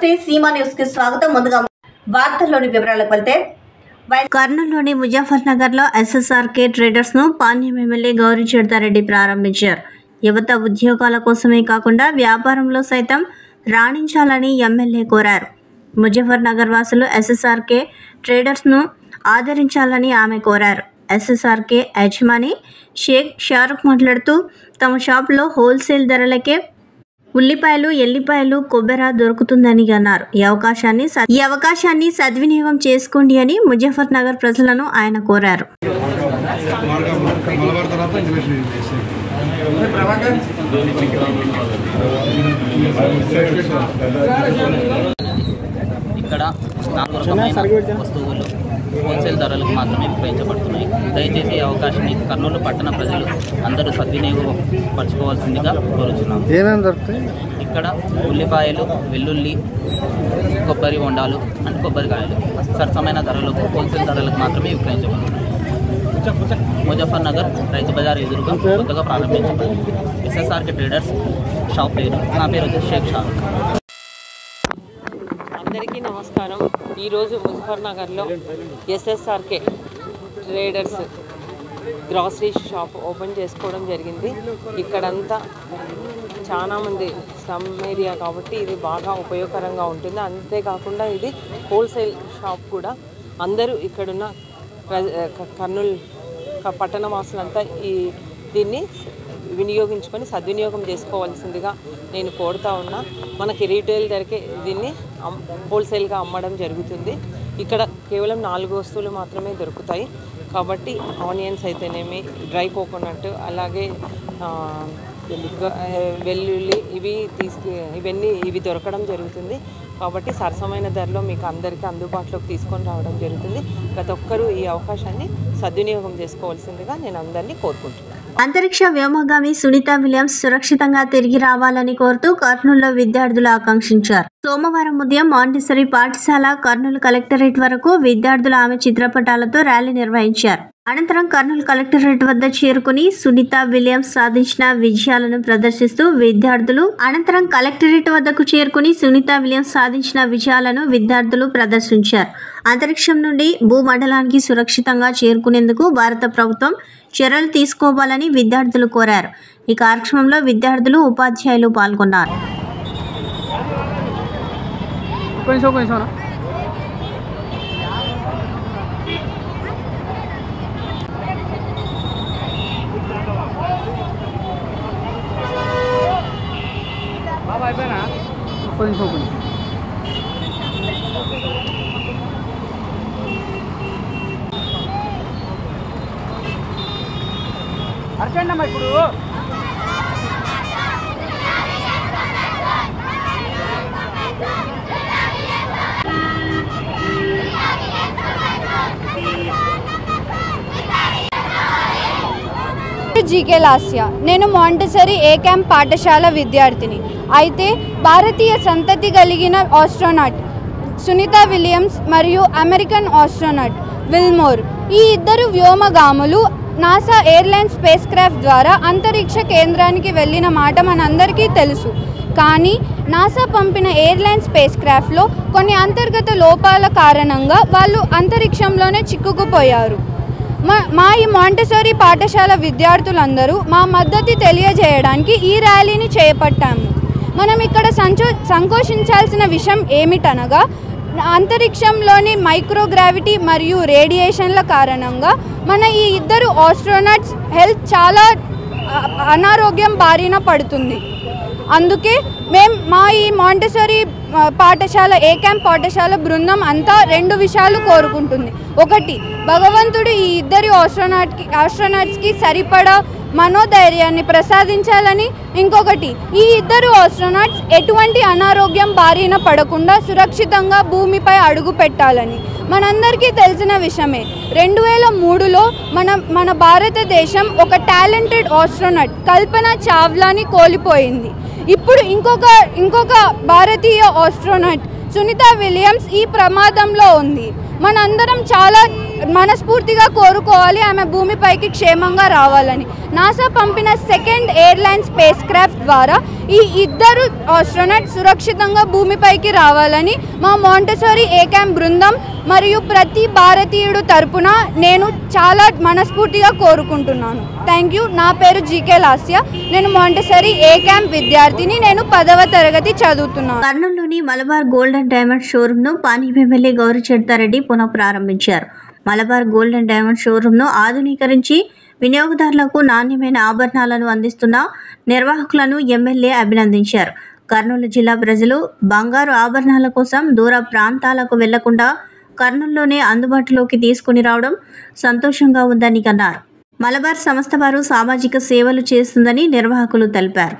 నమస్తే సీమా న్యూస్ కి స్వాగతం ముందుగా వార్తల్లోని వివరాలకు వెళ్తే వై- కర్నూలులోని ముజాఫర్ నగర్ లో ఎస్ఎస్ఆర్కే ట్రేడర్స్ ను పాణ్యం ఎమ్మెల్యే గౌరీ చెడతారెడ్డి ప్రారంభించారు యువత ఉద్యోగాల కోసమే కాకుండా వ్యాపారంలో సైతం రాణించాలని ఎమ్మెల్యే కోరారు ముజఫర్ నగర్ వాసులు ఎస్ఎస్ఆర్కే ట్రేడర్స్ ను ఆదరించాలని ఆమె కోరారు ఎస్ఎస్ఆర్కే యజమాని షేక్ షారుఖ్ మాట్లాడుతూ తమ షాపులో హోల్సేల్ ధరలకే ఉల్లిపాయలు ఎల్లిపాయలు కొబ్బెర దొరుకుతుందని అన్నారు ఈ అవకాశాన్ని స- ఈ అవకాశాన్ని సద్వినియోగం చేసుకోండి అని ముజఫర్ నగర్ ప్రజలను ఆయన కోరారు మలబార్ తర్వాత ఇంటిమేషన్ చేసేది ఇక్కడ నాలుగు రకమైన వస్తువులు హోల్సేల్ ధరలకు మాత్రమే విక్రయించబడుతున్నాయి దయచేసి ఈ అవకాశాన్ని కర్నూలు పట్టణ ప్రజలు అందరూ సద్వినియోగం పరచుకోవాల్సిందిగా కోరుచున్నాం ఏమేమి దొరుకుతాయి ఇక్కడ ఉల్లిపాయలు వెల్లుల్లి కొబ్బరి బొండాలు అండ్ కొబ్బరికాయలు సరసమైన ధరలకు హోల్సేల్ ధరలకు మాత్రమే విక్రయించబడుతున్నాయి ముజఫర్ నగర్ రైతు బజార్ ఎదురుగా కొత్తగా ప్రారంభించబడింది ఎస్ఎస్ఆర్కే ట్రేడర్స్ షాప్ పేరు నా పేరు వచ్చేసి షేక్ షా అందరికీ నమస్కారం ఈరోజు ముజఫర్ నగర్లో SSRK traders grocery shop open చేసుకోవడం జరిగింది ఇక్కడంతా చాలామంది స్లమ్ ఏరియా కాబట్టి ఇది బాగా ఉపయోగకరంగా ఉంటుంది అంతేకాకుండా ఇది హోల్సేల్ షాప్ కూడా అందరూ ఇక్కడున్న ప్రజ క- కర్నూలు క- పట్టణ వాసులంతా ఈ దీన్ని వినియోగించుకొని సద్వినియోగం చేసుకోవాల్సిందిగా నేను కోరుతా ఉన్నా మనకి రీటైల్ ధరకే దీన్ని అమ్- హోల్సేల్గా అమ్మడం జరుగుతుంది ఇక్కడ కేవలం నాలుగు వస్తువులు మాత్రమే దొరుకుతాయి కాబట్టి ఆనియన్స్ అయితేనేమి డ్రై కోకోనట్ అలాగే ఆ, గ- వెల్లుల్లి ఇవి తీసుకు ఇవన్నీ ఇవి దొరకడం జరుగుతుంది కాబట్టి సరసమైన ధరలో మీకు అందరికీ అందుబాటులోకి తీసుకొని రావడం జరుగుతుంది ప్రతి ఒక్కరూ ఈ అవకాశాన్ని సద్వినియోగం చేసుకోవాల్సిందిగా నేను అందరినీ కోరుకుంటున్నాను అంతరిక్ష వ్యోమగామి సునీత విలియమ్స్ సురక్షితంగా తిరిగి రావాలని కోరుతూ కర్నూలులో విద్యార్థులు ఆకాంక్షించారు సోమవారం ఉదయం మాంటిసరీ పాఠశాల కర్నూలు కలెక్టరేట్ వరకు విద్యార్థులు ఆమె చిత్రపటాలతో ర్యాలీ నిర్వహించారు అనంతరం కర్నూలు కలెక్టరేట్ వద్ద చేరుకుని సునీత విలియమ్స్ సాధించిన విజయాలను ప్రదర్శిస్తూ విద్యార్థులు అనంతరం కలెక్టరేట్ వద్దకు చేరుకుని సునీత విలియమ్స్ సాధించిన విజయాలను విద్యార్థులు ప్రదర్శించారు అంతరిక్షం నుండి భూమండలానికి సురక్షితంగా చేరుకునేందుకు భారత ప్రభుత్వం చర్యలు తీసుకోవాలని విద్యార్థులు కోరారు ఈ కార్యక్రమంలో విద్యార్థులు ఉపాధ్యాయులు పాల్గొన్నారు కొంచెం కొంచెం కొంచెం కొంచెం అర్చండి అమ్మా ఇప్పుడు జీకే లాస్యా నేను మాంటసరీ ఏ క్యాంప్ పాఠశాల విద్యార్థిని అయితే భారతీయ సంతతి కలిగిన ఆస్ట్రోనాట్ సునీత విలియమ్స్ మరియు అమెరికన్ ఆస్ట్రోనాట్ విల్మోర్ ఈ ఇద్దరు వ్యోమగాములు నాసా ఎయిర్లైన్ స్పేస్ క్రాఫ్ట్ ద్వారా అంతరిక్ష కేంద్రానికి వెళ్ళిన మాట మనందరికీ తెలుసు కానీ నాసా పంపిన ఎయిర్లైన్ స్పేస్ క్రాఫ్ట్లో కొన్ని అంతర్గత లోపాల కారణంగా వాళ్ళు అంతరిక్షంలోనే చిక్కుకుపోయారు మా మా ఈ మాంటెసరీ పాఠశాల విద్యార్థులందరూ మా మద్దతు తెలియజేయడానికి ఈ ర్యాలీని చేపట్టాము మనం ఇక్కడ సంచో సంకోచించాల్సిన విషయం ఏమిటనగా అంతరిక్షంలోని మైక్రోగ్రావిటీ మరియు రేడియేషన్ల కారణంగా మన ఈ ఇద్దరు ఆస్ట్రోనట్స్ హెల్త్ చాలా అ- అనారోగ్యం బారిన పడుతుంది అందుకే మేం మా ఈ మాంటెసరీ ఆ, పాఠశాల ఏ క్యాంప్ పాఠశాల బృందం అంతా రెండు విషయాలు కోరుకుంటుంది ఒకటి భగవంతుడు ఈ ఇద్దరి ఆస్ట్రోనాట్కి ఆస్ట్రోనాట్స్కి సరిపడా మనోధైర్యాన్ని ప్రసాదించాలని ఇంకొకటి ఈ ఇద్దరు ఆస్ట్రోనాట్స్ ఎటువంటి అనారోగ్యం బారిన పడకుండా సురక్షితంగా భూమిపై అడుగు పెట్టాలని మనందరికీ తెలిసిన విషయమే రెండు వేల మూడులో మన మన భారతదేశం ఒక టాలెంటెడ్ ఆస్ట్రోనట్ కల్పన చావ్లాని కోల్పోయింది ఇప్పుడు ఇంకొక ఇంకొక భారతీయ ఆస్ట్రోనట్ సునీత విలియమ్స్ ఈ ప్రమాదంలో ఉంది మనందరం చాలా మనస్ఫూర్తిగా కోరుకోవాలి ఆమె భూమిపైకి క్షేమంగా రావాలని నాసా పంపిన సెకండ్ ఎయిర్లైన్ స్పేస్ క్రాఫ్ట్ ద్వారా ఈ ఇద్దరు ఆస్ట్రోనట్ సురక్షితంగా భూమిపైకి రావాలని మా మాంటసరీ ఏ క్యాంప్ బృందం మరియు ప్రతి భారతీయుడు తరపున నేను చాలా మనస్ఫూర్తిగా కోరుకుంటున్నాను థ్యాంక్ యూ నా పేరు జీకే లాస్య నేను మాంటసరీ ఏ క్యాంప్ విద్యార్థిని నేను పదవ తరగతి చదువుతున్నాను కర్నూలులోని మలబార్ గోల్డ్ అండ్ డైమండ్ షోరూంను పానీయం ఎమ్మెల్యే గౌరీ చెడతారెడ్డి పునః ప్రారంభించారు మలబార్ గోల్డ్ అండ్ డైమండ్ షోరూంను ఆధునీకరించి వినియోగదారులకు నాణ్యమైన ఆభరణాలను అందిస్తున్న నిర్వాహకులను ఎమ్మెల్యే అభినందించారు కర్నూలు జిల్లా ప్రజలు బంగారు ఆభరణాల కోసం దూర ప్రాంతాలకు వెళ్లకుండా కర్నూలులోనే అందుబాటులోకి తీసుకుని రావడం సంతోషంగా ఉందని అన్నారు మలబార్ సంస్థ వారు సామాజిక సేవలు చేస్తుందని నిర్వాహకులు తెలిపారు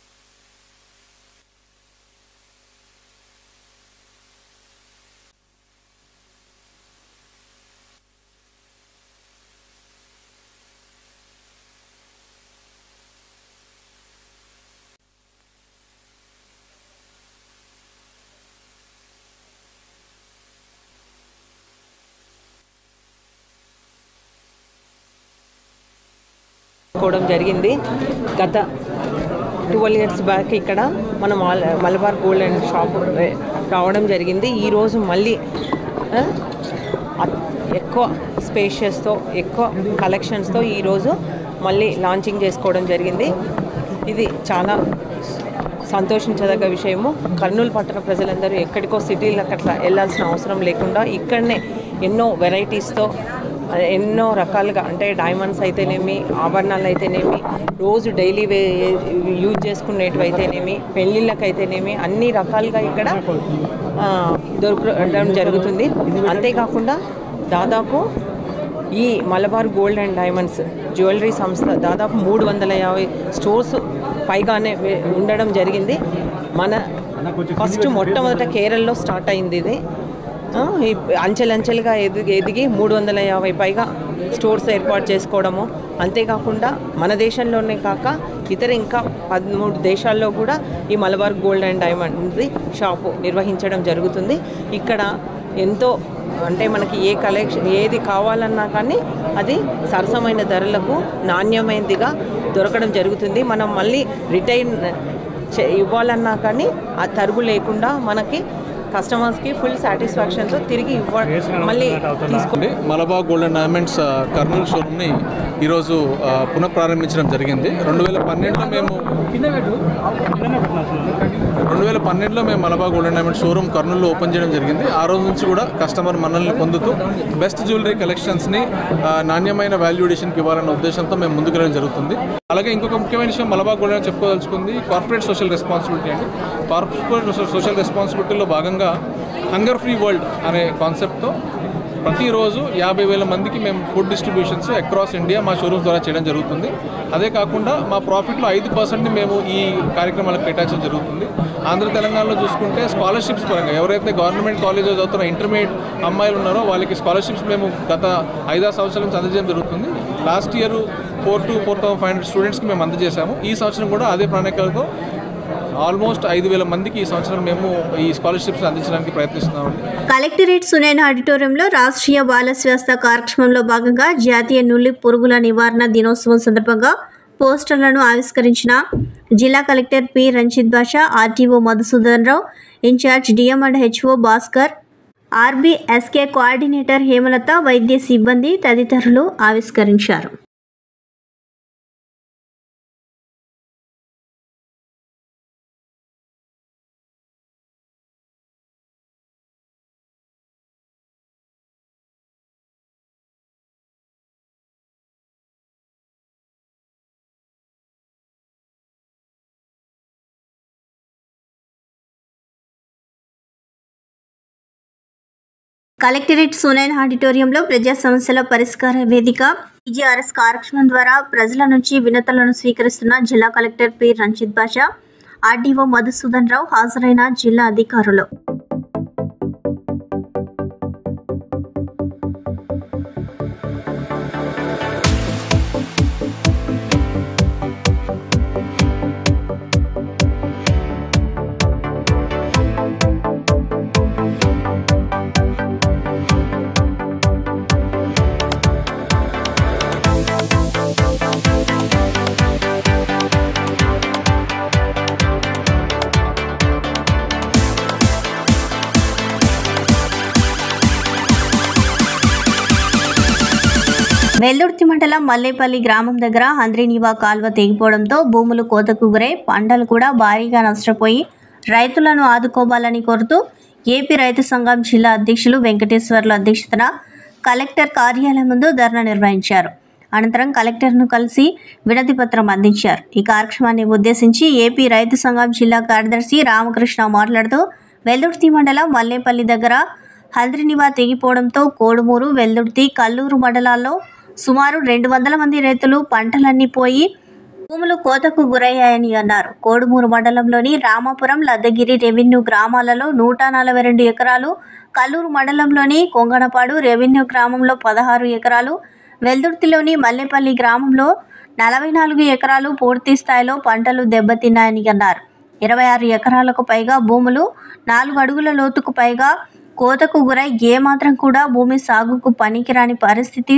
కోవడం జరిగింది గత ట్వెల్వ్ ఇయర్స్ బ్యాక్ ఇక్కడ మనం ఆల్- మలబార్ గోల్డ్ అండ్ షాప్ రే- రావడం జరిగింది ఈరోజు మళ్ళీ ఆ, అత్- ఎక్కువ స్పేషియస్తో ఎక్కువ కలెక్షన్స్తో ఈరోజు మళ్ళీ లాంచింగ్ చేసుకోవడం జరిగింది ఇది చాలా సంతోషించదగ్గ విషయము కర్నూలు పట్టణ ప్రజలందరూ ఎక్కడికో సిటీలకు అట్లా వెళ్ళాల్సిన అవసరం లేకుండా ఇక్కడనే ఎన్నో వెరైటీస్తో ఎన్నో రకాలుగా అంటే డైమండ్స్ అయితేనేమి ఆభరణాలు అయితేనేమి రోజు డైలీ వే యూజ్ చేసుకునేటివి అయితేనేమి పెళ్ళిళ్ళకి అయితేనేమి అన్ని రకాలుగా ఇక్కడ ఆ, దొరకడం జరుగుతుంది అంతేకాకుండా దాదాపు ఈ Malabar gold and diamonds jewellery సంస్థ దాదాపు మూడు వందల యాభై స్టోర్స్ పైగానే వే- ఉండడం జరిగింది మన ఫస్ట్ మొట్టమొదట కేరళలో స్టార్ట్ అయింది ఇది ఆ, ఈ అంచెలంచెలుగా ఎదిగి ఎదిగి మూడు వందల యాభై పైగా స్టోర్స్ ఏర్పాటు చేసుకోవడము అంతేకాకుండా మన దేశంలోనే కాక ఇతర ఇంకా పదమూడు దేశాల్లో కూడా ఈ Malabar gold and diamond shop నిర్వహించడం జరుగుతుంది ఇక్కడ ఎంతో అంటే మనకి ఏ కలెక్షన్ ఏది కావాలన్నా కానీ అది సరసమైన ధరలకు నాణ్యమైనదిగా దొరకడం జరుగుతుంది మనం మళ్ళీ రిటైన్ చే- ఇవ్వాలన్నా కానీ ఆ తరుగు లేకుండా మనకి కస్టమర్స్కి ఫుల్ సాటిస్ఫాక్షన్తో తిరిగి ఇవ్వ మళ్ళీ తీసుకో అండి మలబార్ గోల్డ్ అండ్ డైమండ్స్ ఆ, కర్నూలు షోరూమ్ని ఈరోజు ఆ, పునఃప్రారంభించడం జరిగింది రెండు వేల పన్నెండులో మేము రెండు వేల పన్నెండులో మేము Malabar gold and diamond showroom కర్నూలులో ఓపెన్ చేయడం జరిగింది ఆ రోజు నుంచి కూడా కస్టమర్ మనల్ని పొందుతూ బెస్ట్ జ్యువెలరీ కలెక్షన్స్ని ఆ, నాణ్యమైన వాల్యుడేషన్కి ఇవ్వాలన్న ఉద్దేశంతో మేము ముందుకు వెళ్ళడం జరుగుతుంది అలాగే ఇంకొక ముఖ్యమైన విషయం మలబార్ గోల్డ్ అని చెప్పుకోదలుచుకుంది కార్పొరేట్ సోషల్ రెస్పాన్సిబిలిటీ అండి కార్పొరేట్ సోషల్ రెస్పాన్సిబిలిటీలో భాగంగా హంగర్ ఫ్రీ వరల్డ్ అనే కాన్సెప్ట్తో ప్రతిరోజు యాభై వేల మందికి మేము ఫుడ్ డిస్ట్రిబ్యూషన్స్ అక్రాస్ ఇండియా మా షోరూమ్స్ ద్వారా చేయడం జరుగుతుంది అదే కాకుండా మా ప్రాఫిట్లో ఐదు పర్సెంట్ని మేము ఈ కార్యక్రమాలకు కేటాయించడం జరుగుతుంది ఆంధ్ర తెలంగాణలో చూసుకుంటే స్కాలర్షిప్స్ పరంగా ఎవరైతే గవర్నమెంట్ కాలేజెస్ చదువుతున్న ఇంటర్మీడియట్ అమ్మాయిలు ఉన్నారో వాళ్ళకి స్కాలర్షిప్స్ మేము గత ఐదారు సంవత్సరాల నుంచి అందజేయడం జరుగుతుంది last year four two four thousand five hundred స్టూడెంట్స్కి మేము అందజేశాము ఈ సంవత్సరం కూడా అదే ప్రణాళికలతో ఆల్మోస్ట్ ఐదు వేల మందికి ఈ సంవత్సరం మేము ఈ స్కాలర్షిప్స్ అందించడానికి ప్రయత్నిస్తున్నామండి కలెక్టరేట్ సునైన ఆడిటోరియంలో రాష్ట్రీయ బాల స్వాస్థ్య కార్యక్రమంలో భాగంగా జాతీయ నులి పురుగుల నివారణ దినోత్సవం సందర్భంగా పోస్టర్లను ఆవిష్కరించిన జిల్లా collector P Ranjith Basha RTO Madhusudan Rao in charge DM and HO Bhaskar RBSK coordinator Hemalatha వైద్య సిబ్బంది తదితరులు ఆవిష్కరించారు కలెక్టరేట్ సునైన్ ఆడిటోరియంలో ప్రజా సమస్యల పరిష్కార వేదిక ఈజీఆర్ఎస్ కార్యక్రమం ద్వారా ప్రజల నుంచి వినతులను స్వీకరిస్తున్న జిల్లా collector P Ranjith Basha RDO Madhusudan Rao హాజరైన జిల్లా అధికారులు వెల్దుర్తి మండలం మల్లేపల్లి గ్రామం దగ్గర హంద్రీనివా కాల్వ తెగిపోవడంతో భూములు కోతకు గురై పంటలు కూడా భారీగా నష్టపోయి రైతులను ఆదుకోవాలని కోరుతూ ఏపీ రైతు సంఘం జిల్లా అధ్యక్షులు వెంకటేశ్వర్లు అధ్యక్షతన కలెక్టర్ కార్యాలయం ముందు ధర్నా నిర్వహించారు అనంతరం కలెక్టర్ను కలిసి వినతి పత్రం అందించారు ఈ కార్యక్రమాన్ని ఉద్దేశించి ఏపీ రైతు సంఘం జిల్లా కార్యదర్శి రామకృష్ణ మాట్లాడుతూ వెల్దుర్తి మండలం మల్లేపల్లి దగ్గర హంద్రినివా తెగిపోవడంతో కోడుమూరు వెల్దుర్తి కల్లూరు మండలాల్లో సుమారు రెండు వందల మంది రైతులు పంటలన్నీ పోయి భూములు కోతకు గురయ్యాయని అన్నారు కోడుమూరు మండలంలోని రామాపురం లద్దగిరి రెవెన్యూ గ్రామాలలో నూట నలభై రెండు ఎకరాలు కల్లూరు మండలంలోని కొంగనపాడు రెవెన్యూ గ్రామంలో పదహారు ఎకరాలు వెల్దుర్తిలోని మల్లెపల్లి గ్రామంలో నలభై నాలుగు ఎకరాలు పూర్తి స్థాయిలో పంటలు దెబ్బతిన్నాయని అన్నారు ఇరవై ఆరు ఎకరాలకు పైగా భూములు నాలుగు అడుగుల లోతుకు పైగా కోతకు గురై ఏమాత్రం కూడా భూమి సాగుకు పనికిరాని పరిస్థితి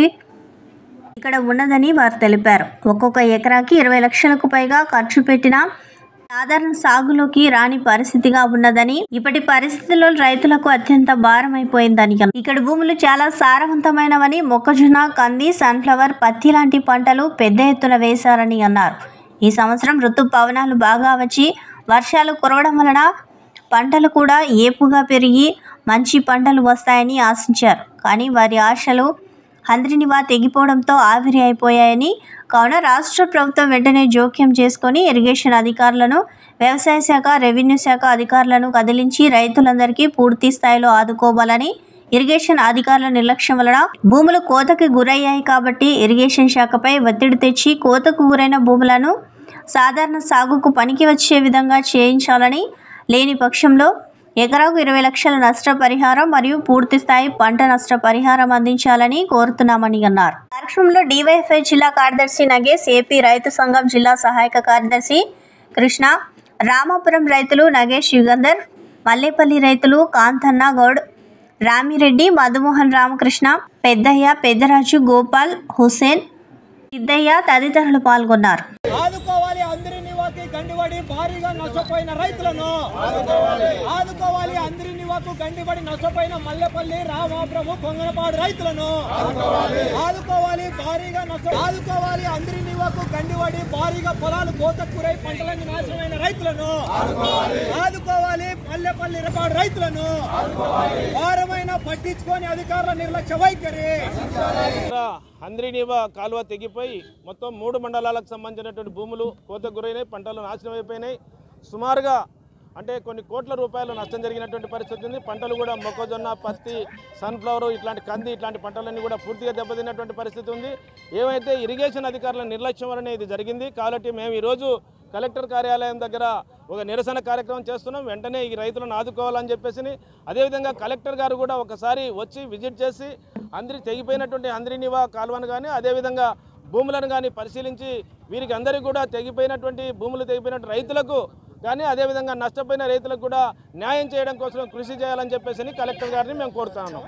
ఇక్కడ ఉన్నదని వారు తెలిపారు ఒక్కొక్క ఎకరాకి ఇరవై లక్షలకు పైగా ఖర్చు పెట్టిన సాధారణ సాగులోకి రాని పరిస్థితిగా ఉన్నదని ఇప్పటి పరిస్థితుల్లో రైతులకు అత్యంత భారం అయిపోయిందని అన్నారు. ఇక్కడ భూములు చాలా సారవంతమైనవని మొక్కజొన్న కంది సన్ఫ్లవర్ పత్తి లాంటి పంటలు పెద్ద ఎత్తున వేశారని అన్నారు ఈ సంవత్సరం ఋతు పవనాలు బాగా వచ్చి వర్షాలు కురవడం వలన పంటలు కూడా ఏపుగా పెరిగి మంచి పంటలు వస్తాయని ఆశించారు కానీ వారి ఆశలు హంద్రినివా తెగిపోవడంతో ఆవిరి అయిపోయాయని కావున రాష్ట్ర ప్రభుత్వం వెంటనే జోక్యం చేసుకొని ఇరిగేషన్ అధికారులను వ్యవసాయ శాఖ రెవెన్యూ శాఖ అధికారులను కదిలించి రైతులందరికీ పూర్తి స్థాయిలో ఆదుకోవాలని ఇరిగేషన్ అధికారుల నిర్లక్ష్యం వలన భూములు కోతకి గురయ్యాయి కాబట్టి ఇరిగేషన్ శాఖపై ఒత్తిడి తెచ్చి కోతకు గురైన భూములను సాధారణ సాగుకు పనికి వచ్చే విధంగా చేయించాలని లేని పక్షంలో ఎకరాకు ఇరవై లక్షల నష్టపరిహారం మరియు పూర్తి స్థాయి పంట నష్ట పరిహారం అందించాలని కోరుతున్నామని అన్నారు కార్యక్రమంలో డివైఎఫ్ఐ జిల్లా కార్యదర్శి నగేష్ ఏపీ రైతు సంఘం జిల్లా సహాయక కార్యదర్శి కృష్ణ రామాపురం రైతులు నగేష్ యుగంధర్ మల్లేపల్లి రైతులు కాంతన్న గౌడ్ రామిరెడ్డి మధుమోహన్ రామకృష్ణ పెద్దయ్య పెద్దరాజు గోపాల్ హుసేన్ సిద్దయ్య తదితరులు పాల్గొన్నారు ఆదుకోవాలి అందరి నివాకి గండిపడి భారీగా నష్టపోయిన రైతులను ఆదుకోవాలి అందరి నివాకు గండిపడి నష్టపోయిన మల్లెపల్లి రామాపురము కొంగనపాడు రైతులను ఆదుకోవాలి భారీగా నష్ట ఆదుకోవాలి అందరి నివాకు గండిపడి భారీగా పొలాలు కోతకూరై పంటలన్నీ నాశనమైన రైతులను ఆదుకోవాలి మల్లెపల్లి రపాడు రైతులను భారమైన పట్టించుకొని అధికారుల నిర్లక్ష్య వైఖరి హంద్రీనీవ కాలువ తెగిపోయి మొత్తం మూడు మండలాలకు సంబంధించినటువంటి భూములు కోత గురైనాయి పంటలు నాశనం అయిపోయినాయి సుమారుగా అంటే కొన్ని కోట్ల రూపాయలు నష్టం జరిగినటువంటి పరిస్థితి ఉంది పంటలు కూడా మొక్కజొన్న పత్తి సన్ఫ్లవర్ ఇట్లాంటి కంది ఇట్లాంటి పంటలన్నీ కూడా పూర్తిగా దెబ్బతిన్నటువంటి పరిస్థితి ఉంది ఏమైతే ఇరిగేషన్ అధికారుల నిర్లక్ష్యం వలన ఇది జరిగింది కాబట్టి మేము ఈరోజు కలెక్టర్ కార్యాలయం దగ్గర ఒక నిరసన కార్యక్రమం చేస్తున్నాం వెంటనే ఈ రైతులను ఆదుకోవాలని చెప్పేసి అదేవిధంగా కలెక్టర్ గారు కూడా ఒకసారి వచ్చి విజిట్ చేసి అందరి తెగిపోయినటువంటి అంద్రినివా కాలువను కానీ అదేవిధంగా భూములను కానీ పరిశీలించి వీరికి అందరికీ కూడా తెగిపోయినటువంటి భూములు తెగిపోయినటువంటి రైతులకు కానీ అదేవిధంగా నష్టపోయిన రైతులకు కూడా న్యాయం చేయడం కోసం కృషి చేయాలని చెప్పేసి కలెక్టర్ గారిని మేము కోరుతున్నాం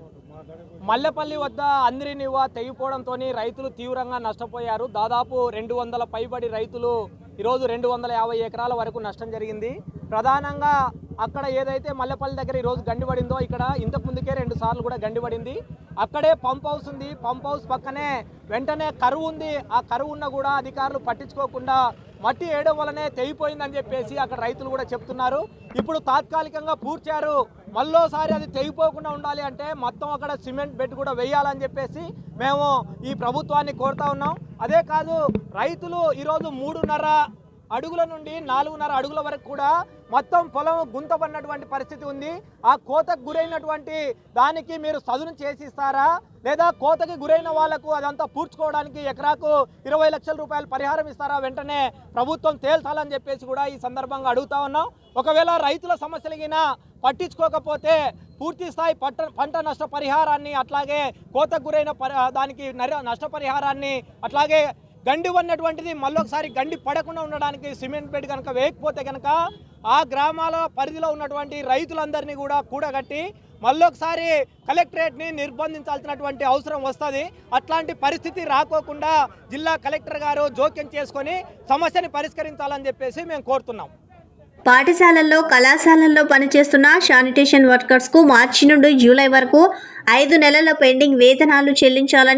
మల్లెపల్లి వద్ద అందిరి నివా తెగిపోవడంతో రైతులు తీవ్రంగా నష్టపోయారు దాదాపు రెండు వందల పైబడి రైతులు ఈరోజు రెండు వందల యాభై ఎకరాల వరకు నష్టం జరిగింది ప్రధానంగా అక్కడ ఏదైతే మల్లెపల్లి దగ్గర ఈరోజు గండి పడిందో ఇక్కడ ఇంతకు ముందుకే రెండు సార్లు కూడా గండి పడింది అక్కడే పంప్ హౌస్ ఉంది పంప్ హౌస్ పక్కనే వెంటనే కరువు ఉంది ఆ కరువు ఉన్న కూడా అధికారులు పట్టించుకోకుండా మట్టి వేయడం వల్లనే తెగిపోయిందని చెప్పేసి అక్కడ రైతులు కూడా చెప్తున్నారు ఇప్పుడు తాత్కాలికంగా పూడ్చారు మళ్ళోసారి అది తెగిపోకుండా ఉండాలి అంటే మొత్తం అక్కడ సిమెంట్ బెడ్ కూడా వేయాలని చెప్పేసి మేము ఈ ప్రభుత్వాన్ని కోరుతా ఉన్నాం అదే కాదు రైతులు ఈరోజు మూడున్నర అడుగుల నుండి నాలుగున్నర అడుగుల వరకు కూడా మొత్తం పొలం గుంతపడినటువంటి పరిస్థితి ఉంది ఆ కోతకు గురైనటువంటి దానికి మీరు సదును చేసిస్తారా లేదా కోతకి గురైన వాళ్లకు అదంతా పూడ్చుకోవడానికి ఎకరాకు ఇరవై లక్షల రూపాయలు పరిహారం ఇస్తారా వెంటనే ప్రభుత్వం తేల్చాలని చెప్పేసి కూడా ఈ సందర్భంగా అడుగుతా ఉన్నాం ఒకవేళ రైతుల సమస్యలగిన పట్టించుకోకపోతే పూర్తి స్థాయి పంట పంట నష్ట పరిహారాన్ని అట్లాగే కోతకు గురైన పరి- దానికి నర- నష్టపరిహారాన్ని అట్లాగే గండి ఉన్నటువంటిది మళ్ళొకసారి గండి పడకుండా ఉండడానికి సిమెంట్ బెడ్ కనుక వేయకపోతే కనుక ఆ గ్రామాల పరిధిలో ఉన్నటువంటి రైతులందరినీ కూడా కూడగట్టి మళ్ళొకసారి కలెక్టరేట్ని నిర్బంధించాల్సినటువంటి అవసరం వస్తుంది అట్లాంటి పరిస్థితి రాకోకుండా జిల్లా కలెక్టర్ గారు జోక్యం చేసుకొని సమస్యని పరిష్కరించాలని చెప్పేసి మేము కోరుతున్నాం పాఠశాలల్లో కళాశాలల్లో పనిచేస్తున్న శానిటేషన్ వర్కర్స్కు మార్చి నుండి జూలై వరకు ఐదు నెలల పెండింగ్ వేతనాలు చెల్లించాలని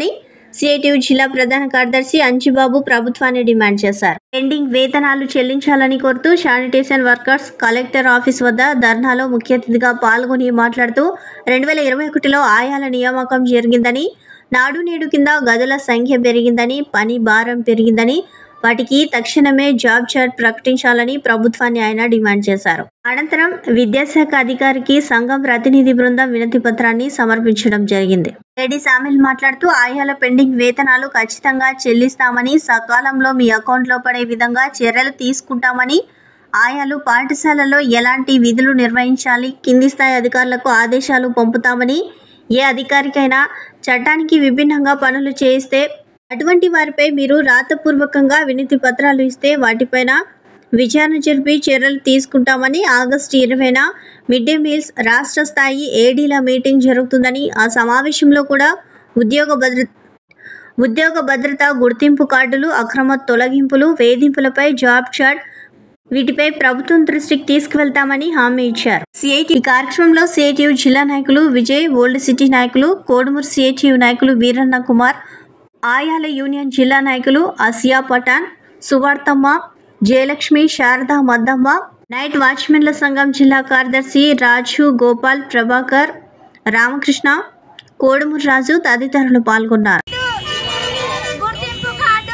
సిఐటియు జిల్లా ప్రధాన కార్యదర్శి అంచిబాబు ప్రభుత్వాన్ని డిమాండ్ చేశారు పెండింగ్ వేతనాలు చెల్లించాలని కోరుతూ శానిటేషన్ వర్కర్స్ కలెక్టర్ ఆఫీస్ వద్ద ధర్నాలో ముఖ్య అతిథిగా పాల్గొని మాట్లాడుతూ రెండు వేల ఇరవై ఒకటిలో ఆయాల నియామకం జరిగిందని నాడు నేడు కింద గదుల సంఖ్య పెరిగిందని పని భారం పెరిగిందని వాటికి తక్షణమే జాబ్ చార్ట్ ప్రకటించాలని ప్రభుత్వాన్ని ఆయన డిమాండ్ చేశారు అనంతరం విద్యాశాఖ అధికారికి సంఘం ప్రతినిధి బృందం వినతి పత్రాన్ని సమర్పించడం జరిగింది లేడీ సామిల్ మాట్లాడుతూ ఆయాల పెండింగ్ వేతనాలు ఖచ్చితంగా చెల్లిస్తామని సకాలంలో మీ అకౌంట్లో పడే విధంగా చర్యలు తీసుకుంటామని ఆయాలు పాఠశాలలో ఎలాంటి విధులు నిర్వహించాలి కింది స్థాయి అధికారులకు ఆదేశాలు పంపుతామని ఏ అధికారికైనా చట్టానికి విభిన్నంగా పనులు చేయిస్తే అటువంటి వారిపై మీరు రాతపూర్వకంగా వినతి పత్రాలు ఇస్తే వాటిపైన విచారణ జరిపి చర్యలు తీసుకుంటామని ఆగస్టు ఇరవైన మిడ్ డే మీల్స్ రాష్ట్ర స్థాయి ఏడీల మీటింగ్ జరుగుతుందని ఆ సమావేశంలో కూడా ఉద్యోగ భద్రత ఉద్యోగ భద్రత గుర్తింపు కార్డులు అక్రమ తొలగింపులు వేధింపులపై జాబ్ చార్ట్ వీటిపై ప్రభుత్వం దృష్టికి తీసుకువెళ్తామని హామీ ఇచ్చారు సిఐటి ఈ కార్యక్రమంలో సిఐటియు జిల్లా నాయకులు విజయ్ ఓల్డ్ సిటీ నాయకులు కోడుమూరు సిఐటియు నాయకులు వీరన్న కుమార్ ఆయాల యూనియన్ జిల్లా నాయకులు ఆసియా పఠాన్ సువార్తమ్మ జయలక్ష్మి శారద మద్దమ్మ నైట్ వాచ్మెన్ల సంఘం జిల్లా కార్యదర్శి రాజు గోపాల్ ప్రభాకర్ రామకృష్ణ కోడుమూరు రాజు తదితరులు పాల్గొన్నారు గుర్తింపు card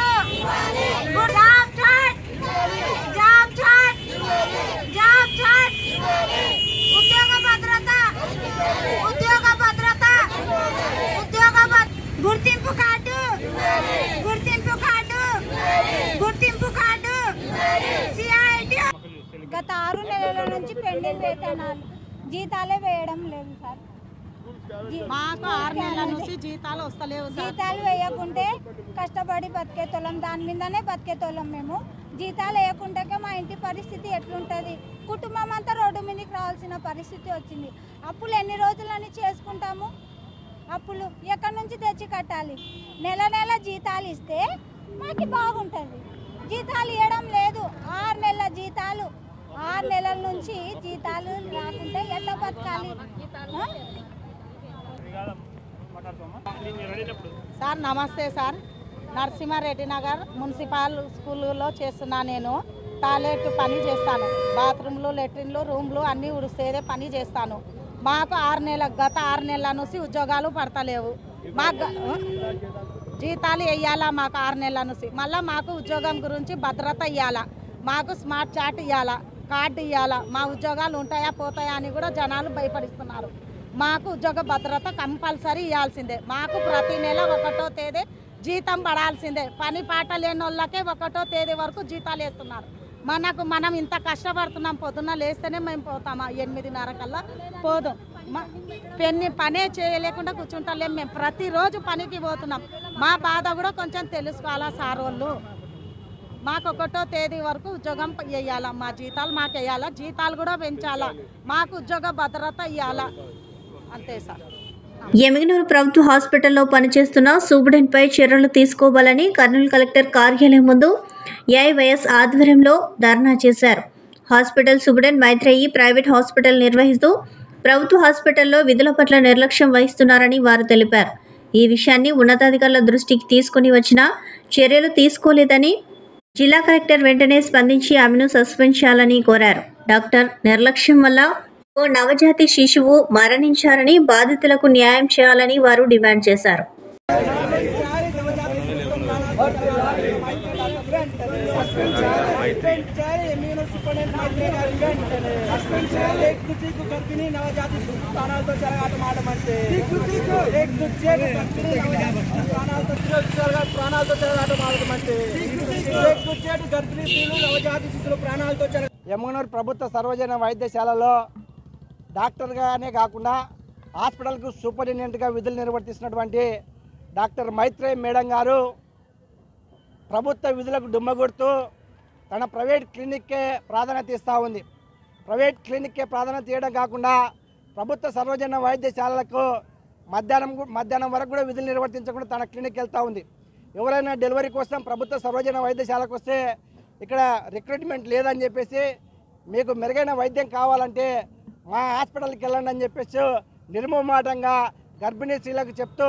job chart job chart job chart ఉద్యోగ భద్రత ఉద్యోగ భద్రత ఉద్యోగ భద్ర- గుర్తింపు కార్డు గుర్తింపు కార్డు గుర్తింపు కార్డు సిఐటి గత ఆరు నెలల నుంచి పెండింగ్ వేతనాలు జీతాలే వేయడం లేదు సార్ మాకు ఆరు నెలల నుంచి జీతాలు వస్తలేవు సార్ జీతాలు వేయకుంటే కష్టపడి బతికేతోళ్ళం దాని మీదనే బతికేతోళ్ళం మేము జీతాలు వేయకుంటే మా ఇంటి పరిస్థితి ఎట్లుంటుంది కుటుంబం అంతా రోడ్డు మీదకి రావాల్సిన పరిస్థితి వచ్చింది అప్పులు ఎన్ని రోజులని చేసుకుంటాము అప్పులు ఎక్కడి నుంచి తెచ్చి కట్టాలి నెల నెల జీతాలు ఇస్తే మాకు బాగుంటుంది జీతాలు ఇవ్వడం లేదు ఆరు నెలల జీతాలు ఆరు నెలల నుంచి జీతాలు రాకుంటే ఎట్లా బతకాలి ఆ? సార్ నమస్తే సార్ నరసింహారెడ్డి నగర్ మున్సిపల్ స్కూల్లో చేస్తున్నా నేను టాయిలెట్ పని చేస్తాను బాత్రూమ్లు లెట్రిన్లు రూమ్లు అన్నీ ఉడిసేదే పని చేస్తాను మాకు ఆరు నెలల గత ఆరు నెలల నుంచి ఉద్యోగాలు పడతలేవు మాకు గ- జీతాలు వేయాలా మాకు ఆరు నెలల నుంచి మళ్ళీ మాకు ఉద్యోగం గురించి భద్రత ఇవ్వాలా మాకు స్మార్ట్ చార్ట్ ఇవ్వాలా కార్డు ఇవ్వాలా మా ఉద్యోగాలు ఉంటాయా పోతాయా అని కూడా జనాలు భయపడిస్తున్నారు మాకు ఉద్యోగ భద్రత కంపల్సరీ ఇవ్వాల్సిందే మాకు ప్రతి నెల ఒకటో తేదీ జీతం పడాల్సిందే పని పాట లేని వాళ్ళకే ఒకటో తేదీ వరకు జీతాలు వేస్తున్నారు మనకు మనం ఇంత కష్టపడుతున్నాం పొద్దున్న లేస్తేనే మేము పోతామా ఎనిమిదిన్నర కల్లా పోదాం మ- పెన్ని పనే చేయలేకుండా కూర్చుంటలేం మేము ప్రతిరోజు పనికి పోతున్నాం మా బాధ కూడా కొంచెం తెలుసుకోవాలా సార్ వాళ్ళు మాకు ఒకటో తేదీ వరకు ఉద్యోగం వేయాలా మా జీతాలు మాకు వేయాలా జీతాలు కూడా పెంచాలా మాకు ఉద్యోగ భద్రత ఇవ్వాలా అంతే సార్ ఎమిగనూరు ప్రభుత్వ హాస్పిటల్లో పనిచేస్తున్న సూపరింట్పై చర్యలు తీసుకోవాలని కర్నూలు కలెక్టర్ కార్యాలయం ముందు ఏఐవైఎస్ ఆధ్వర్యంలో ధర్నా చేశారు hospital superintendent Maitreyi private hospital నిర్వహిస్తూ ప్రభుత్వ హాస్పిటల్లో విధుల పట్ల నిర్లక్ష్యం వహిస్తున్నారని వారు తెలిపారు ఈ విషయాన్ని ఉన్నతాధికారుల దృష్టికి తీసుకుని వచ్చినా చర్యలు తీసుకోలేదని జిల్లా కలెక్టర్ వెంటనే స్పందించి ఆమెను సస్పెండ్ చేయాలని కోరారు డాక్టర్ నిర్లక్ష్యం వల్ల ఓ నవజాతి శిశువు మరణించారని బాధితులకు న్యాయం చేయాలని వారు డిమాండ్ చేశారు యమునూరు ప్రభుత్వ సర్వజన వైద్యశాలలో డాక్టర్గానే కాకుండా హాస్పిటల్కు సూపరింటెండెంట్గా విధులు నిర్వర్తిస్తున్నటువంటి డాక్టర్ మైత్రేయ్ మేడం గారు ప్రభుత్వ విధులకు డుమ్మగొడుతూ తన ప్రైవేట్ క్లినిక్కే ప్రాధాన్యత ఇస్తూ ఉంది ప్రైవేట్ క్లినిక్కే ప్రాధాన్యత ఇవ్వడం కాకుండా ప్రభుత్వ సర్వజన వైద్యశాలలకు మధ్యాహ్నం గు- మధ్యాహ్నం వరకు కూడా విధులు నిర్వర్తించకుండా తన క్లినిక్ వెళ్తూ ఉంది ఎవరైనా డెలివరీ కోసం ప్రభుత్వ సర్వజన వైద్యశాలకు వస్తే ఇక్కడ రిక్రూట్మెంట్ లేదని చెప్పేసి మీకు మెరుగైన వైద్యం కావాలంటే మా హాస్పిటల్కి వెళ్ళండి అని చెప్పేసి నిర్మమాటంగా గర్భిణీ స్త్రీలకు చెప్తూ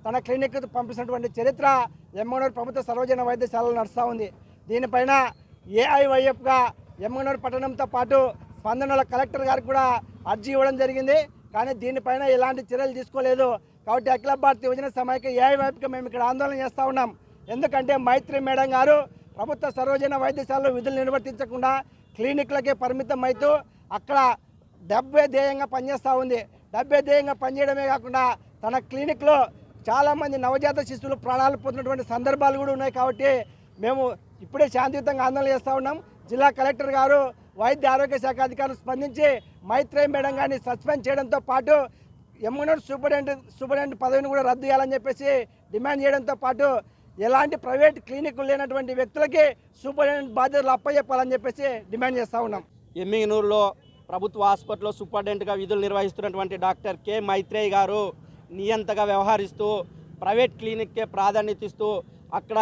తన క్లినిక్ పంపిస్తున్నటువంటి చరిత్ర ఎమ్మనూరు ప్రభుత్వ సర్వజన వైద్యశాలలో నడుస్తూ ఉంది దీనిపైన ఏఐవైఎఫ్గా ఎమ్మనూరు పట్టణంతో పాటు స్పందనల కలెక్టర్ గారికి కూడా అర్జీ ఇవ్వడం జరిగింది కానీ దీనిపైన ఎలాంటి చర్యలు తీసుకోలేదు కాబట్టి అఖిల భారత యువజన సమైక్య ఏఐవైఎఫ్గా మేము ఇక్కడ ఆందోళన చేస్తూ ఉన్నాం ఎందుకంటే మైత్రి మేడం గారు ప్రభుత్వ సర్వజన వైద్యశాలలో విధులు నిర్వర్తించకుండా క్లినిక్లకే పరిమితం అవుతూ అక్కడ డబ్బే ధ్యేయంగా పనిచేస్తూ ఉంది డబ్బే ధ్యేయంగా పనిచేయడమే కాకుండా తన క్లినిక్లో చాలామంది నవజాత శిశువులు ప్రాణాలు పొందినటువంటి సందర్భాలు కూడా ఉన్నాయి కాబట్టి మేము ఇప్పుడే శాంతియుతంగా ఆందోళన చేస్తూ ఉన్నాం జిల్లా కలెక్టర్ గారు వైద్య ఆరోగ్య శాఖ అధికారులు స్పందించి మైత్రేయ మేడం గారిని సస్పెండ్ చేయడంతో పాటు ఎమ్మనూరు సూపరింటెండెంట్ సూపరింటెండెంట్ పదవిని కూడా రద్దు చేయాలని చెప్పేసి డిమాండ్ చేయడంతో పాటు ఎలాంటి ప్రైవేట్ క్లినిక్లు లేనటువంటి వ్యక్తులకి సూపరింటెండెంట్ బాధ్యతలు అప్పచెప్పాలని చెప్పేసి డిమాండ్ చేస్తూ ఉన్నాం ఎమ్మిగనూరులో ప్రభుత్వ హాస్పిటల్లో సూపరింటెండెంట్గా విధులు నిర్వహిస్తున్నటువంటి డాక్టర్ కె మైత్రేయ్ గారు నియంతగా వ్యవహరిస్తూ ప్రైవేట్ క్లినిక్కే ప్రాధాన్యత ఇస్తూ అక్కడ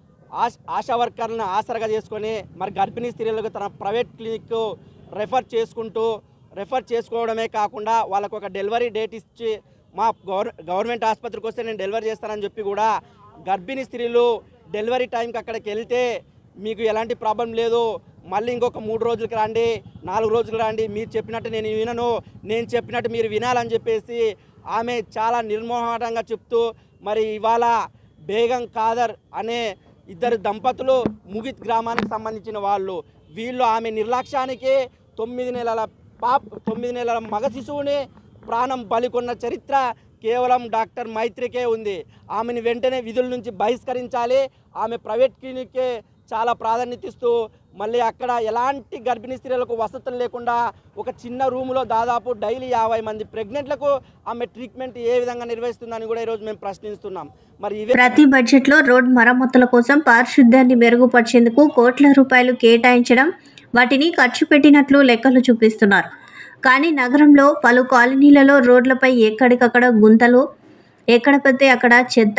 ఆశ ఆశా వర్కర్లను ఆసరగా చేసుకొని మరి గర్భిణీ స్త్రీలకు తన ప్రైవేట్ క్లినిక్ రెఫర్ చేసుకుంటూ రెఫర్ చేసుకోవడమే కాకుండా వాళ్ళకు ఒక డెలివరీ డేట్ ఇచ్చి మా గవర్ గవర్నమెంట్ ఆసుపత్రికి వస్తే నేను డెలివరీ చేస్తానని చెప్పి కూడా గర్భిణీ స్త్రీలు డెలివరీ టైంకి అక్కడికి వెళ్తే మీకు ఎలాంటి ప్రాబ్లం లేదు మళ్ళీ ఇంకొక మూడు రోజులకి రండి నాలుగు రోజులు రండి మీరు చెప్పినట్టు నేను వినను నేను చెప్పినట్టు మీరు వినాలని చెప్పేసి ఆమె చాలా నిర్మోహటంగా చెప్తూ మరి ఇవాళ బేగం ఖాదర్ అనే ఇద్దరు దంపతులు ముగిత్ గ్రామానికి సంబంధించిన వాళ్ళు వీళ్ళు ఆమె నిర్లక్ష్యానికి తొమ్మిది నెలల పాప తొమ్మిది నెలల మగ శిశువుని ప్రాణం బలికొన్న చరిత్ర కేవలం డాక్టర్ మైత్రికే ఉంది ఆమెను వెంటనే విధుల నుంచి బహిష్కరించాలి ఆమె ప్రైవేట్ క్లినిక్కే చాలా ప్రాధాన్యత ఇస్తూ మళ్ళీ అక్కడ ఎలాంటి గర్భిణీ స్త్రీలకు వసతులు లేకుండా ఒక చిన్న రూములో దాదాపు డైలీ యాభై మంది ప్రెగ్నెంట్లకు ఆమె ట్రీట్మెంట్ ఏ విధంగా నిర్వహిస్తుందని కూడా ఈరోజు మేము ప్రశ్నిస్తున్నాం మరి ఇవే ప్రతి బడ్జెట్లో రోడ్ మరమ్మతుల కోసం పారిశుద్ధ్యాన్ని మెరుగుపరిచేందుకు కోట్ల రూపాయలు కేటాయించడం వాటిని ఖర్చు పెట్టినట్లు లెక్కలు చూపిస్తున్నారు కానీ నగరంలో పలు కాలనీలలో రోడ్లపై ఎక్కడికక్కడ గుంతలు ఎక్కడ పడితే అక్కడ చెత్త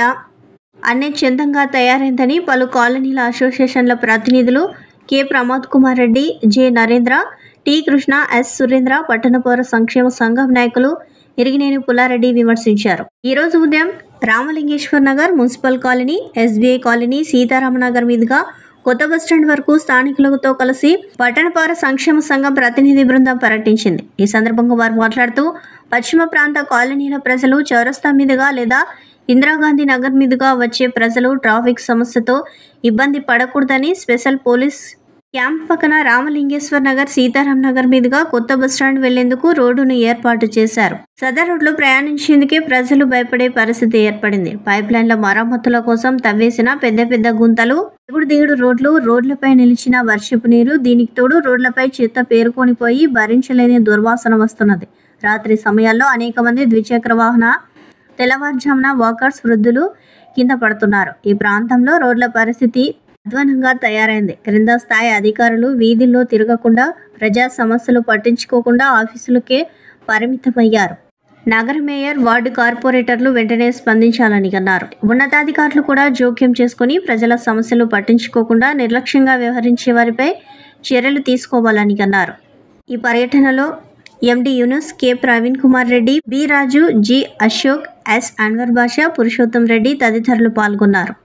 అనే చందంగా తయారైందని పలు కాలనీల అసోసియేషన్ల ప్రతినిధులు K Pramod Kumar Reddy J Narendra T Krishna S Surendra పట్టణ పౌర సంక్షేమ సంఘం నాయకులు ఇరిగినేని పుల్లారెడ్డి విమర్శించారు ఈరోజు ఉదయం Ramalingeshwar Nagar municipal colony SBI colony Sitaramanagar మీదుగా కొత్త బస్టాండ్ వరకు స్థానికులతో కలిసి పట్టణ పౌర సంక్షేమ సంఘం ప్రతినిధి బృందం పర్యటించింది ఈ సందర్భంగా వారు మాట్లాడుతూ పశ్చిమ ప్రాంత కాలనీల ప్రజలు చౌరస్తా మీదుగా లేదా ఇందిరాగాంధీ నగర్ మీదుగా వచ్చే ప్రజలు ట్రాఫిక్ సమస్యతో ఇబ్బంది పడకూడదని స్పెషల్ పోలీస్ క్యాంప్ పక్కన రామలింగేశ్వర్ నగర్ సీతారాం నగర్ మీదుగా కొత్త బస్టాండ్ వెళ్లేందుకు రోడ్డును ఏర్పాటు చేశారు సదర్ రోడ్లు ప్రయాణించేందుకే ప్రజలు భయపడే పరిస్థితి ఏర్పడింది పైప్ లైన్ల మరమ్మతుల కోసం తవ్వేసిన పెద్ద పెద్ద గుంతలు దిగుడు దిగుడు రోడ్లు రోడ్లపై నిలిచిన వర్షపు నీరు దీనికి తోడు రోడ్లపై చెత్త పేరుకొని పోయి భరించలేని దుర్వాసన వస్తున్నది రాత్రి సమయాల్లో అనేక మంది ద్విచక్ర వాహన తెల్లవారుజామున వాకర్స్ వృద్ధులు కింద పడుతున్నారు ఈ ప్రాంతంలో రోడ్ల పరిస్థితి అధ్వానంగా తయారైంది క్రింద స్థాయి అధికారులు వీధుల్లో తిరగకుండా ప్రజా సమస్యలు పట్టించుకోకుండా ఆఫీసులకే పరిమితమయ్యారు నగర మేయర్ వార్డు కార్పొరేటర్లు వెంటనే స్పందించాలని అన్నారు ఉన్నతాధికారులు కూడా జోక్యం చేసుకుని ప్రజల సమస్యలు పట్టించుకోకుండా నిర్లక్ష్యంగా వ్యవహరించే వారిపై చర్యలు తీసుకోవాలని అన్నారు ఈ పర్యటనలో MD Yunus K Praveen Kumar Reddy B Raju G Ashok S Anwar Basha Purushottam Reddy తదితరులు పాల్గొన్నారు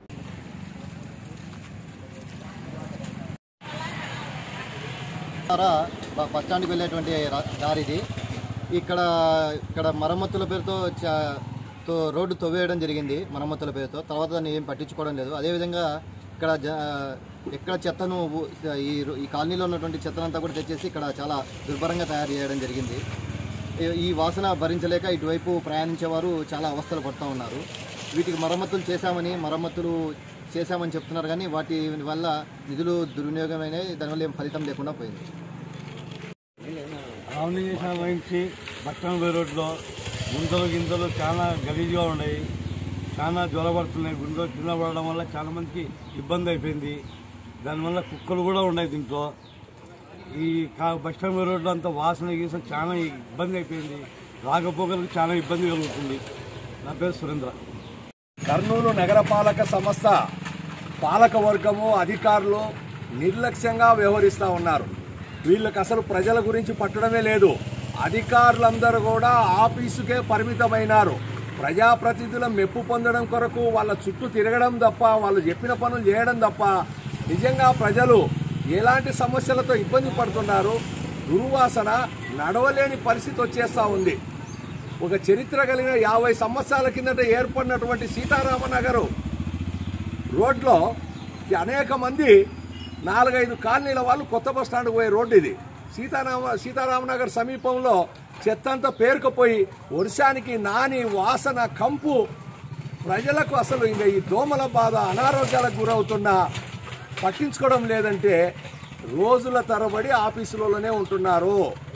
ద్వారా బ- బస్ స్టాండ్కి వెళ్ళేటువంటి రా- దారి ఇది ఇక్కడ ఇక్కడ మరమ్మతుల పేరుతో చ- తో రోడ్డు తవ్వేయడం జరిగింది మరమ్మతుల పేరుతో తర్వాత దాన్ని ఏం పట్టించుకోవడం లేదు అదేవిధంగా ఇక్కడ జ ఎక్కడ చెత్తను ఊ- ఈ రో- ఈ కాలనీలో ఉన్నటువంటి చెత్తనంతా కూడా తెచ్చేసి ఇక్కడ చాలా దుర్భరంగా తయారు చేయడం జరిగింది ఈ- ఈ వాసన భరించలేక ఇటువైపు ప్రయాణించేవారు చాలా అవస్థలు పడుతూ ఉన్నారు వీటికి మరమ్మతులు చేశామని మరమ్మతులు చేశామని చెప్తున్నారు కానీ వాటి వల్ల నిధులు దుర్వినియోగమైనాయి దానివల్ల ఏం ఫలితం లేకుండా పోయింది రామలింగేశ్వరం నుంచి బస్టాండ్ పోయే రోడ్లో గుంతలు గింతలు చాలా గలీజ్గా ఉన్నాయి చాలా జ్వరపడుతున్నాయి గుంతలు కింద పడడం వల్ల చాలా మందికి ఇబ్బంది అయిపోయింది దానివల్ల కుక్కలు కూడా ఉన్నాయి దీంట్లో ఈ కా- బస్టాండ్ పోయే రోడ్లో అంతా వాసన గీసన చాలా ఇబ్బంది అయిపోయింది రాకపోకలకు చాలా ఇబ్బంది కలుగుతుంది నా పేరు సురేంద్ర కర్నూలు నగరపాలక సంస్థ పాలక వర్గము అధికారులు నిర్లక్ష్యంగా వ్యవహరిస్తూ ఉన్నారు వీళ్ళకి అసలు ప్రజల గురించి పట్టడమే లేదు అధికారులందరూ కూడా ఆఫీసుకే పరిమితమైనారు ప్రజాప్రతినిధుల మెప్పు పొందడం కొరకు వాళ్ళ చుట్టూ తిరగడం తప్ప వాళ్ళు చెప్పిన పనులు చేయడం తప్ప నిజంగా ప్రజలు ఎలాంటి సమస్యలతో ఇబ్బంది పడుతున్నారు దుర్వాసన నడవలేని పరిస్థితి వచ్చేస్తూ ఉంది ఒక చరిత్ర కలిగిన యాభై సంవత్సరాల కిందట ఏర్పడినటువంటి సీతారామనగరు రోడ్లో ఈ అనేక మంది నాలుగైదు కాలనీల వాళ్ళు కొత్త బస్ స్టాండ్కి పోయే రోడ్డు ఇది సీతారామ సీతారామనగర్ సమీపంలో చెత్త అంతా పేరుకుపోయి వర్షానికి నాని వాసన కంపు ప్రజలకు అసలు ఇంకా ఈ దోమల బాధ అనారోగ్యాలకు గురవుతున్నా పట్టించుకోవడం లేదంటే రోజుల తరబడి ఆఫీసులలోనే ఉంటున్నారు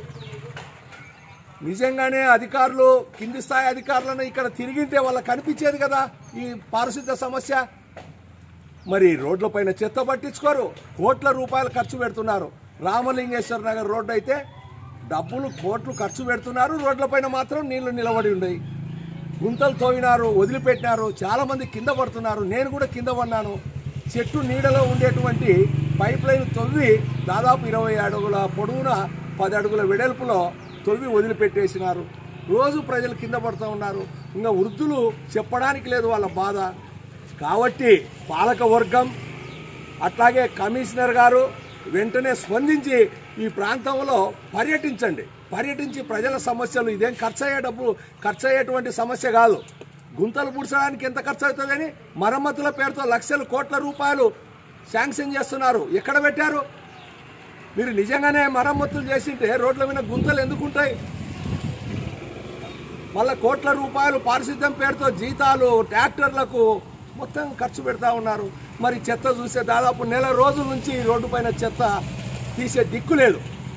నిజంగానే అధికారులు కింది స్థాయి అధికారులను ఇక్కడ తిరిగింటే వాళ్ళకి కనిపించేది కదా ఈ పారిశుద్ధ సమస్య మరి రోడ్లపైన చెత్త పట్టించుకోరు కోట్ల రూపాయలు ఖర్చు పెడుతున్నారు రామలింగేశ్వర నగర్ రోడ్డు అయితే డబ్బులు కోట్లు ఖర్చు పెడుతున్నారు రోడ్లపైన మాత్రం నీళ్లు నిలబడి ఉన్నాయి గుంతలు తోవినారు వదిలిపెట్టినారు చాలా మంది కింద పడుతున్నారు నేను కూడా కింద పడినాను చెట్టు నీడలో ఉండేటువంటి పైప్ లైన్ తవ్వి దాదాపు ఇరవై అడుగుల పొడవున పది అడుగుల వెడల్పులో తవ్వి వదిలిపెట్టేసినారు రోజు ప్రజలు కింద పడుతూ ఉన్నారు ఇంకా వృద్ధులు చెప్పడానికి లేదు వాళ్ళ బాధ కాబట్టి పాలక వర్గం అట్లాగే కమిషనర్ గారు వెంటనే స్పందించి ఈ ప్రాంతంలో పర్యటించండి పర్యటించి ప్రజల సమస్యలు ఇదేం ఖర్చు అయ్యే డబ్బు ఖర్చు అయ్యేటువంటి సమస్య కాదు గుంతలు పూడ్చడానికి ఎంత ఖర్చు అవుతుందని మరమ్మతుల పేరుతో లక్షల కోట్ల రూపాయలు శాంక్షన్ చేస్తున్నారు ఎక్కడ పెట్టారు మీరు నిజంగానే మరమ్మతులు చేసింటే రోడ్ల మీద గుంతలు ఎందుకు ఉంటాయి మళ్ళా కోట్ల రూపాయలు పారిశుద్ధ్యం పేరుతో జీతాలు ట్రాక్టర్లకు మొత్తం ఖర్చు పెడతా ఉన్నారు మరి చెత్త చూస్తే దాదాపు నెల రోజుల నుంచి రోడ్డు పైన చెత్త తీసే దిక్కు లేదు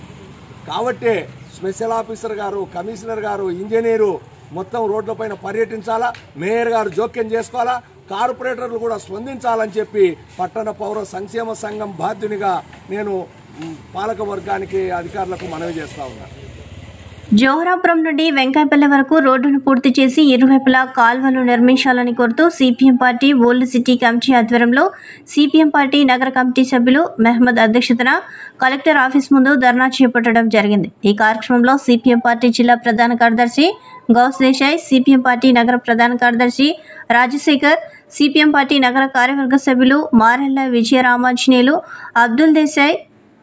కాబట్టి స్పెషల్ ఆఫీసర్ గారు కమిషనర్ గారు ఇంజనీరు మొత్తం రోడ్లపైన పర్యటించాలా మేయర్ గారు జోక్యం చేసుకోవాలా కార్పొరేటర్లు కూడా స్పందించాలని చెప్పి పట్టణ పౌర సంక్షేమ సంఘం బాధ్యునిగా నేను మ్, పాలక వర్గానికి అధికారులకు మనవి చేస్తా ఉన్నాను జోహరాపురం నుండి వెంకాయపల్లె వరకు రోడ్డును పూర్తి చేసి ఇరువైపులా కాల్వలు నిర్మించాలని కోరుతూ CPM party old city committee ఆధ్వర్యంలో సిపిఎం పార్టీ నగర కమిటీ సభ్యులు మహమ్మద్ అధ్యక్షతన కలెక్టర్ ఆఫీస్ ముందు ధర్నా చేపట్టడం జరిగింది ఈ కార్యక్రమంలో సిపిఎం పార్టీ జిల్లా ప్రధాన కార్యదర్శి గౌస్ దేశాయ్ సిపిఎం పార్టీ నగర ప్రధాన కార్యదర్శి రాజశేఖర్ సిపిఎం పార్టీ నగర కార్యవర్గ సభ్యులు మారెల్ల విజయరామాంజనేయులు అబ్దుల్ దేశాయ్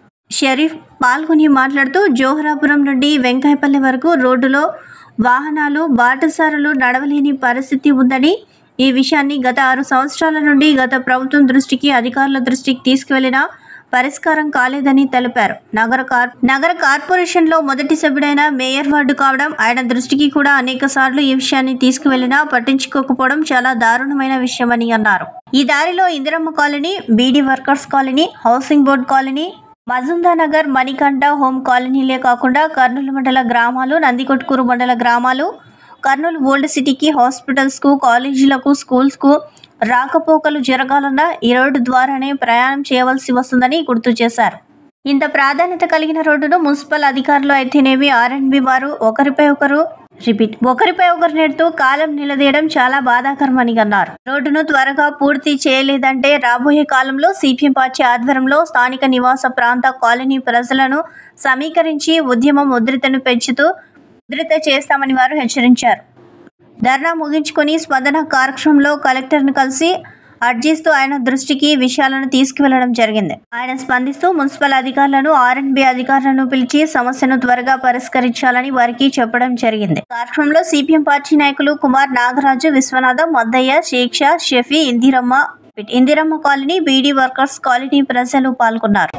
షరీఫ్ పాల్గొని మాట్లాడుతూ జోహరాపురం నుండి వెంకాయపల్లి వరకు రోడ్డులో వాహనాలు బాటసారులు నడవలేని పరిస్థితి ఉందని ఈ విషయాన్ని గత ఆరు సంవత్సరాల నుండి గత ప్రభుత్వం దృష్టికి అధికారుల దృష్టికి తీసుకువెళ్లినా పరిష్కారం కాలేదని తెలిపారు నగర కార్ నగర కార్పొరేషన్లో మొదటి సభ్యుడైన మేయర్ వార్డు కావడం ఆయన దృష్టికి కూడా అనేక సార్లు ఈ విషయాన్ని తీసుకువెళ్లినా పట్టించుకోకపోవడం చాలా దారుణమైన విషయమని అన్నారు ఈ దారిలో Indiramma colony beedi workers colony housing board colony Majunda Nagar Manikanta home కాలనీలే కాకుండా కర్నూలు మండల గ్రామాలు నందికొట్కూరు మండల గ్రామాలు కర్నూలు ఓల్డ్ సిటీకి హాస్పిటల్స్కు కాలేజీలకు స్కూల్స్కు రాకపోకలు జరగాలన్నా ఈ రోడ్డు ద్వారానే ప్రయాణం చేయవలసి వస్తుందని గుర్తు చేశారు ఇంత ప్రాధాన్యత కలిగిన రోడ్డును మున్సిపల్ అధికారులు అయితేనేమి ఆర్ఎండ్బి వారు ఒకరిపై ఒకరు రిపీట్ ఒకరిపై ఒకరు నెడుతూ కాలం నిలదీయడం చాలా బాధాకరమని అన్నారు రోడ్డును త్వరగా పూర్తి చేయలేదంటే రాబోయే కాలంలో సిపిఎం పార్టీ ఆధ్వర్యంలో స్థానిక నివాస ప్రాంత కాలనీ ప్రజలను సమీకరించి ఉద్యమం ఉధృతను పెంచుతూ ఉధృత చేస్తామని వారు హెచ్చరించారు ధర్నా ముగించుకొని స్పందన కార్యక్రమంలో కలెక్టర్ను కలిసి అర్జిస్తూ ఆయన దృష్టికి విషయాలను తీసుకువెళ్లడం జరిగింది ఆయన స్పందిస్తూ మున్సిపల్ అధికారులను ఆర్ఎండ్బి అధికారులను పిలిచి సమస్యను త్వరగా పరిష్కరించాలని వారికి చెప్పడం జరిగింది కార్యక్రమంలో సిపిఎం పార్టీ నాయకులు కుమార్ నాగరాజు విశ్వనాథం మద్దయ్య శేక్ష Shafi Indiramma Indiramma colony beedi workers colony ప్రజలు పాల్గొన్నారు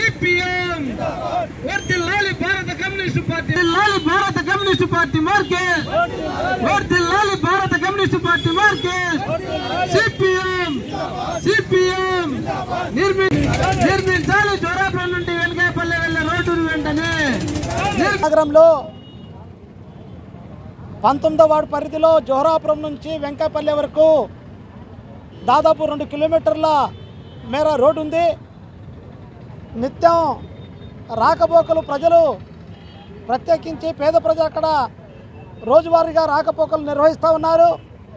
సిపిఎం వర్తిల్లాలి భారత కమ్యూనిస్టు పార్టీ వర్తిల్లాలి భారత కమ్యూనిస్టు పార్టీ మార్కెట్ వర్తిల్లాలి భారత communist party market CPM CPM నిర్మి నిర్మించాలి జోరాపురం నుండి వెనకాయపల్లె వెళ్ళే రోడ్డును వెంటనే నగరంలో పంతొమ్మిదో వార్డు పరిధిలో జోహరాపురం నుంచి వెంకాయపల్లి వరకు దాదాపు రెండు కిలోమీటర్ల మేర రోడ్డు ఉంది నిత్యం రాకపోకలు ప్రజలు ప్రత్యేకించి పేద ప్రజలు అక్కడ రోజువారీగా రాకపోకలు నిర్వహిస్తూ ఉన్నారు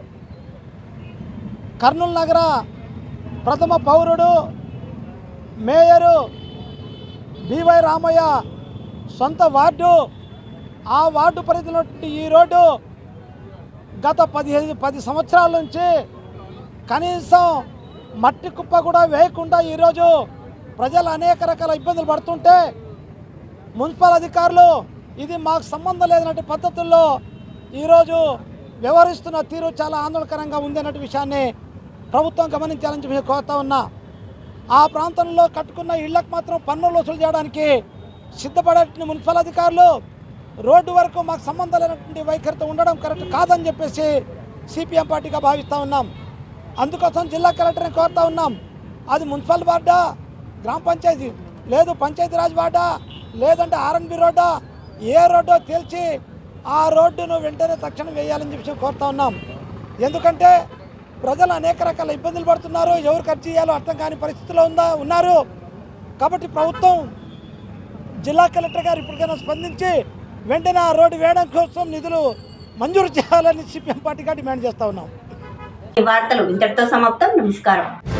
కర్నూలు నగర ప్రథమ పౌరుడు మేయరు బివై రామయ్య సొంత వార్డు ఆ వార్డు పరిధిలో ఈ రోడ్డు గత పదిహేను పది సంవత్సరాల నుంచి కనీసం మట్టి కుప్ప కూడా వేయకుండా ఈరోజు ప్రజలు అనేక రకాల ఇబ్బందులు పడుతుంటే మున్సిపల్ అధికారులు ఇది మాకు సంబంధం లేదన్నట్టు పద్ధతుల్లో ఈరోజు వ్యవహరిస్తున్న తీరు చాలా ఆందోళనకరంగా ఉంది అన్నట్టు విషయాన్ని ప్రభుత్వం గమనించాలని చెప్పి కోరుతా ఉన్నా ఆ ప్రాంతంలో కట్టుకున్న ఇళ్లకు మాత్రం పన్నులు వసూలు చేయడానికి సిద్ధపడే మున్సిపల్ అధికారులు రోడ్డు వరకు మాకు సంబంధం లేనటువంటి వైఖరితో ఉండడం కరెక్ట్ కాదని చెప్పేసి సిపిఎం పార్టీగా భావిస్తూ ఉన్నాం అందుకోసం జిల్లా కలెక్టర్ని కోరుతా ఉన్నాం అది మున్సిపల్ వార్డా గ్రామ పంచాయతీ లేదు పంచాయతీరాజ్ వార్డా లేదంటే ఆర్ఎన్బి రోడ్డా ఏ రోడ్డో తేల్చి ఆ రోడ్డును వెంటనే తక్షణం వేయాలని చెప్పి కోరుతా ఉన్నాం ఎందుకంటే ప్రజలు అనేక రకాల ఇబ్బందులు పడుతున్నారు ఎవరు ఖర్చు చేయాలో అర్థం కాని పరిస్థితిలో ఉందా ఉన్నారు కాబట్టి ప్రభుత్వం జిల్లా కలెక్టర్ గారు ఇప్పటికైనా స్పందించి వెంటనే ఆ రోడ్డు వేయడం కోసం నిధులు మంజూరు చేయాలని సిపిఎం పార్టీగా డిమాండ్ చేస్తా ఉన్నాం ఈ వార్తలు ఇంతటితో సమాప్తం నమస్కారం